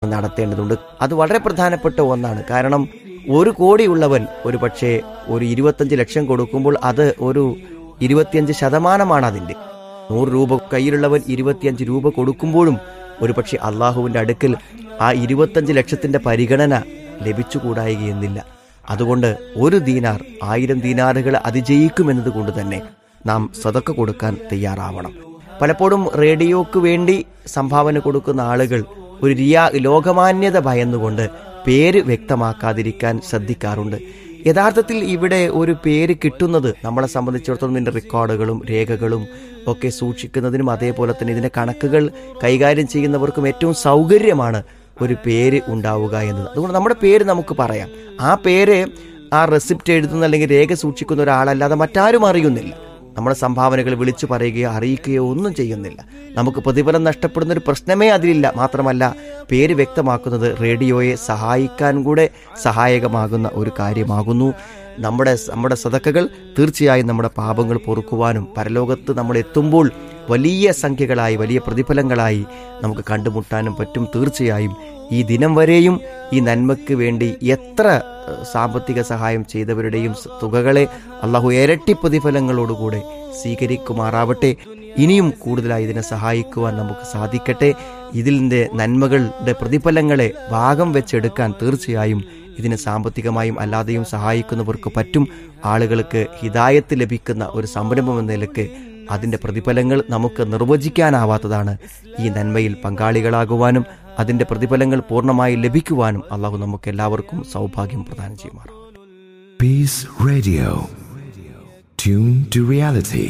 നടത്തേണ്ടതുണ്ട് അത് വളരെ പ്രധാനപ്പെട്ട ഒന്നാണ് കാരണം ഒരു കോടിയുള്ളവൻ ഒരു പക്ഷേ ഒരു ഇരുപത്തഞ്ച് ലക്ഷം കൊടുക്കുമ്പോൾ അത് ഒരു ഇരുപത്തിയഞ്ച് ശതമാനമാണ് അതിൻ്റെ നൂറ് രൂപ കയ്യിലുള്ളവൻ ഇരുപത്തിയഞ്ച് രൂപ കൊടുക്കുമ്പോഴും ഒരു പക്ഷേ അള്ളാഹുവിൻ്റെ അടുക്കൽ ആ ഇരുപത്തഞ്ച് ലക്ഷത്തിൻ്റെ പരിഗണന ലഭിച്ചുകൂടായികയെന്നില്ല അതുകൊണ്ട് ഒരു ദീനാർ ആയിരം ദീനാറുകൾ അതിജയിക്കുമെന്നത് കൊണ്ട് തന്നെ നാം സതക്ക കൊടുക്കാൻ തയ്യാറാവണം പലപ്പോഴും റേഡിയോക്ക് വേണ്ടി സംഭാവന കൊടുക്കുന്ന ആളുകൾ ഒരു റിയാ ലോകമാന്യത ഭയന്നുകൊണ്ട് പേര് വ്യക്തമാക്കാതിരിക്കാൻ ശ്രദ്ധിക്കാറുണ്ട് യഥാർത്ഥത്തിൽ ഇവിടെ ഒരു പേര് കിട്ടുന്നത് നമ്മളെ സംബന്ധിച്ചിടത്തോളം ഇതിൻ്റെ റെക്കോർഡുകളും രേഖകളും ഒക്കെ സൂക്ഷിക്കുന്നതിനും അതേപോലെ തന്നെ ഇതിൻ്റെ കണക്കുകൾ കൈകാര്യം ചെയ്യുന്നവർക്കും ഏറ്റവും സൗകര്യമാണ് ഒരു പേര് ഉണ്ടാവുക എന്നത് അതുകൊണ്ട് നമ്മുടെ പേര് നമുക്ക് പറയാം ആ പേര് ആ റെസിപ്റ്റ് എഴുതുന്ന അല്ലെങ്കിൽ രേഖ സൂക്ഷിക്കുന്ന ഒരാളല്ലാതെ മറ്റാരും അറിയുന്നില്ല നമ്മുടെ സംഭാവനകൾ വിളിച്ചു പറയുകയോ അറിയിക്കുകയോ ഒന്നും ചെയ്യുന്നില്ല നമുക്ക് പ്രതിഫലം നഷ്ടപ്പെടുന്ന ഒരു പ്രശ്നമേ അതിലില്ല മാത്രമല്ല പേര് വ്യക്തമാക്കുന്നത് റേഡിയോയെ സഹായിക്കാൻ കൂടെ സഹായകമാകുന്ന ഒരു കാര്യമാകുന്നു നമ്മുടെ നമ്മുടെ സതക്കകൾ തീർച്ചയായും നമ്മുടെ പാപങ്ങൾ പൊറുക്കുവാനും പരലോകത്ത് നമ്മൾ എത്തുമ്പോൾ വലിയ സംഖ്യകളായി വലിയ പ്രതിഫലങ്ങളായി നമുക്ക് കണ്ടുമുട്ടാനും പറ്റും തീർച്ചയായും ഈ ദിനം വരെയും ഈ നന്മയ്ക്ക് വേണ്ടി എത്ര ഏഹ്, സാമ്പത്തിക സഹായം ചെയ്തവരുടെയും സ- തുകകളെ അള്ളാഹു ഇരട്ടി പ്രതിഫലങ്ങളോടുകൂടെ സ്വീകരിക്കുമാറാവട്ടെ ഇനിയും കൂടുതലായി ഇതിനെ സഹായിക്കുവാൻ നമുക്ക് സാധിക്കട്ടെ ഇതിൻ്റെ നന്മകളുടെ പ്രതിഫലങ്ങളെ ഭാഗം വെച്ചെടുക്കാൻ തീർച്ചയായും ഇതിന് സാമ്പത്തികമായും അല്ലാതെയും സഹായിക്കുന്നവർക്ക് പറ്റും ആളുകൾക്ക് ഹിതായത്ത് ലഭിക്കുന്ന ഒരു സംരംഭം എന്ന നിലക്ക് അതിൻ്റെ പ്രതിഫലങ്ങൾ നമുക്ക് നിർവചിക്കാനാവാത്തതാണ് ഈ നന്മയിൽ പങ്കാളികളാകുവാനും അതിൻ്റെ പ്രതിഫലങ്ങൾ പൂർണ്ണമായി ലഭിക്കുവാനും അള്ളാഹു നമുക്ക് എല്ലാവർക്കും സൗഭാഗ്യം പ്രദാനം ചെയ്യുമാറാം Peace Radio. Tune to reality.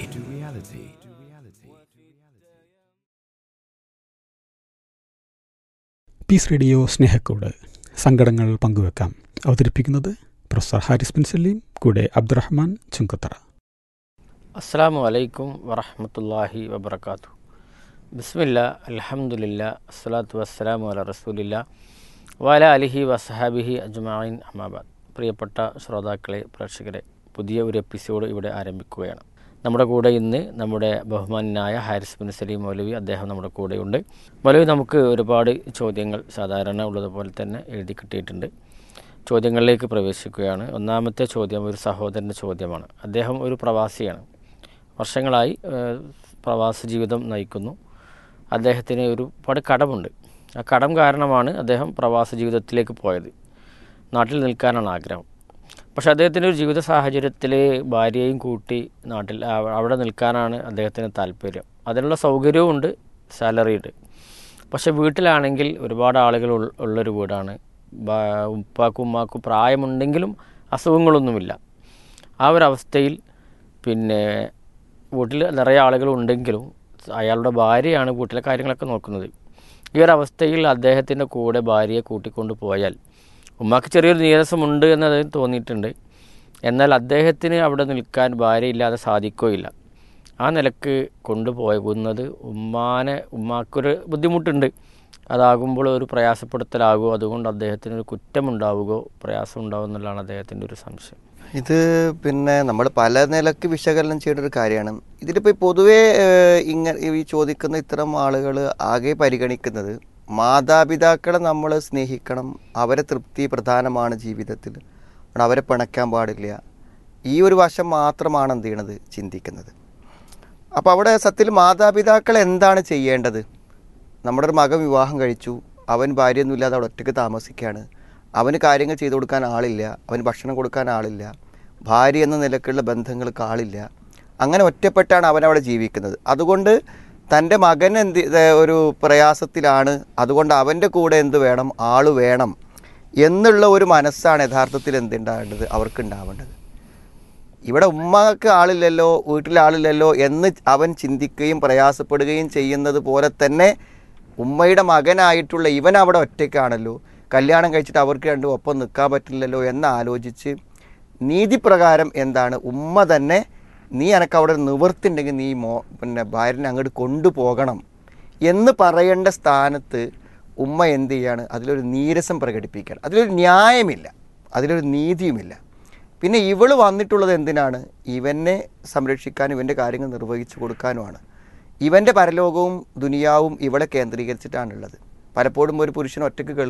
Peace Radio സ്നേഹക്കോട് സങ്കടങ്ങൾ പങ്കുവെക്കാം അവതരിപ്പിക്കുന്നത് പ്രൊഫസർ ഹാരിസ് ബിൻ സലീം കൂടെ അബ്ദുറഹ്മാൻ ചുങ്കത്തറ അസ്സാം വലൈക്കും വറഹമത്തല്ലാഹി വബർക്കാത്തു ബിസ്മില്ല അൽഹംദുലില്ല അസ്സലാത്തു വസ്സലാമു അല റസൂലില്ല വാല അലിഹി വസഹാബിഹി അജ്മായിൻ അഹമാബാദ് പ്രിയപ്പെട്ട ശ്രോതാക്കളെ പ്രേക്ഷകരെ പുതിയ ഒരു എപ്പിസോഡ് ഇവിടെ ആരംഭിക്കുകയാണ് നമ്മുടെ കൂടെ ഇന്ന് നമ്മുടെ ബഹുമാനായ ഹാരിസ് ബിൻ സലീം മൗലവി അദ്ദേഹം നമ്മുടെ കൂടെയുണ്ട് മൗലവി നമുക്ക് ഒരുപാട് ചോദ്യങ്ങൾ സാധാരണ ഉള്ളതുപോലെ തന്നെ എഴുതി കിട്ടിയിട്ടുണ്ട് ചോദ്യങ്ങളിലേക്ക് പ്രവേശിക്കുകയാണ് ഒന്നാമത്തെ ചോദ്യം ഒരു സഹോദരൻ്റെ ചോദ്യമാണ് അദ്ദേഹം ഒരു പ്രവാസിയാണ് വർഷങ്ങളായി ഏഹ്, പ്രവാസ ജീവിതം നയിക്കുന്നു അദ്ദേഹത്തിന് ഒരു പാട് കടമുണ്ട് ആ കടം കാരണമാണ് അദ്ദേഹം പ്രവാസ ജീവിതത്തിലേക്ക് പോയത് നാട്ടിൽ നിൽക്കാനാണ് ആഗ്രഹം പക്ഷേ അദ്ദേഹത്തിൻ്റെ ഒരു ജീവിത സാഹചര്യത്തിൽ ഭാര്യയും കൂട്ടി നാട്ടിൽ അവ- അവിടെ നിൽക്കാനാണ് അദ്ദേഹത്തിന് താല്പര്യം അതിനുള്ള സൗകര്യവും ഉണ്ട് സാലറി ഉണ്ട് പക്ഷേ വീട്ടിലാണെങ്കിൽ ഒരുപാട് ആളുകൾ ഉൾ- ഉള്ളൊരു വീടാണ് ബാ- ഉപ്പാക്കും ഉമ്മാക്കും പ്രായമുണ്ടെങ്കിലും അസുഖങ്ങളൊന്നുമില്ല ആ ഒരു അവസ്ഥയിൽ പിന്നെ വീട്ടിൽ നിറയെ ആളുകളുണ്ടെങ്കിലും അയാളുടെ ഭാര്യയാണ് വീട്ടിലെ കാര്യങ്ങളൊക്കെ നോക്കുന്നത് ഈ ഒരു അവസ്ഥയിൽ അദ്ദേഹത്തിൻ്റെ കൂടെ ഭാര്യയെ കൂട്ടിക്കൊണ്ട് പോയാൽ ഉമ്മാക്ക് ചെറിയൊരു നീരസമുണ്ട് എന്ന് അദ്ദേഹം തോന്നിയിട്ടുണ്ട് എന്നാൽ അദ്ദേഹത്തിന് അവിടെ നിൽക്കാൻ ഭാര്യയില്ലാതെ സാധിക്കുകയില്ല ആ നിലക്ക് കൊണ്ടുപോകുന്നത് ഉമ്മാനെ ഉമ്മാക്കൊരു ബുദ്ധിമുട്ടുണ്ട് അതാകുമ്പോൾ ഒരു പ്രയാസപ്പെടുത്തലാകുമോ അതുകൊണ്ട് അദ്ദേഹത്തിന് ഒരു കുറ്റമുണ്ടാവുകയോ പ്രയാസം ഉണ്ടാവുമോ എന്നുള്ളതാണ് അദ്ദേഹത്തിൻ്റെ ഒരു സംശയം ഇത് പിന്നെ നമ്മൾ പല നിലക്ക് വിശകലനം ചെയ്യേണ്ട ഒരു കാര്യമാണ് ഇതിലിപ്പോൾ പൊതുവേ ഏഹ്, ഇങ്ങനെ ഈ ചോദിക്കുന്ന ഇത്തരം ആളുകൾ ആകെ പരിഗണിക്കുന്നത് മാതാപിതാക്കളെ നമ്മൾ സ്നേഹിക്കണം അവരെ തൃപ്തി പ്രധാനമാണ് ജീവിതത്തിൽ അതുകൊണ്ട് അവരെ പിണയ്ക്കാൻ പാടില്ല ഈ ഒരു വശം മാത്രമാണ് എന്ത് ചെയ്യണത് ചിന്തിക്കുന്നത് അപ്പോൾ അവിടെ സത്യത്തിൽ മാതാപിതാക്കൾ എന്താണ് ചെയ്യേണ്ടത് നമ്മുടെ ഒരു മകൻ വിവാഹം കഴിച്ചു അവൻ ഭാര്യയൊന്നുമില്ലാതെ അവിടെ ഒറ്റയ്ക്ക് താമസിക്കുകയാണ് അവന് കാര്യങ്ങൾ ചെയ്തു കൊടുക്കാൻ ആളില്ല അവന് ഭക്ഷണം കൊടുക്കാൻ ആളില്ല ഭാര്യ എന്ന നിലക്കുള്ള ബന്ധങ്ങൾക്ക് ആളില്ല അങ്ങനെ ഒറ്റപ്പെട്ടാണ് അവൻ അവിടെ ജീവിക്കുന്നത് അതുകൊണ്ട് തൻ്റെ മകൻ എന്ത് ഇത് ഒരു പ്രയാസത്തിലാണ് അതുകൊണ്ട് അവൻ്റെ കൂടെ എന്ത് വേണം ആള് വേണം എന്നുള്ള ഒരു മനസ്സാണ് യഥാർത്ഥത്തിൽ എന്തുണ്ടാവേണ്ടത് അവർക്ക് ഉണ്ടാവേണ്ടത് ഇവിടെ ഉമ്മക്ക് ആളില്ലല്ലോ വീട്ടിൽ ആളില്ലല്ലോ എന്ന് അവൻ ചിന്തിക്കുകയും പ്രയാസപ്പെടുകയും ചെയ്യുന്നത് പോലെ തന്നെ ഉമ്മയുടെ മകനായിട്ടുള്ള ഇവൻ അവിടെ ഒറ്റയ്ക്കാണല്ലോ കല്യാണം കഴിച്ചിട്ട് അവർക്ക് രണ്ടും ഒപ്പം നിൽക്കാൻ പറ്റില്ലല്ലോ എന്ന് ആലോചിച്ച് നീതിപ്രകാരം എന്താണ് ഉമ്മ തന്നെ നീ എനക്ക് അവിടെ ഒരു നിവൃത്തിണ്ടെങ്കിൽ നീ മോ പിന്നെ ഭാര്യനെ അങ്ങോട്ട് കൊണ്ടുപോകണം എന്ന് പറയേണ്ട സ്ഥാനത്ത് ഉമ്മ എന്ത് ചെയ്യാണ് അതിലൊരു നീരസം പ്രകടിപ്പിക്കുകയാണ് അതിലൊരു ന്യായമില്ല അതിലൊരു നീതിയുമില്ല പിന്നെ ഇവള് വന്നിട്ടുള്ളത് എന്തിനാണ് ഇവനെ സംരക്ഷിക്കാനും ഇവൻ്റെ കാര്യങ്ങൾ നിർവഹിച്ചു കൊടുക്കാനുമാണ് ഇവൻ്റെ പരലോകവും ദുനിയാവും ഇവളെ കേന്ദ്രീകരിച്ചിട്ടാണുള്ളത് പലപ്പോഴും ഒരു പുരുഷൻ ഒറ്റയ്ക്ക്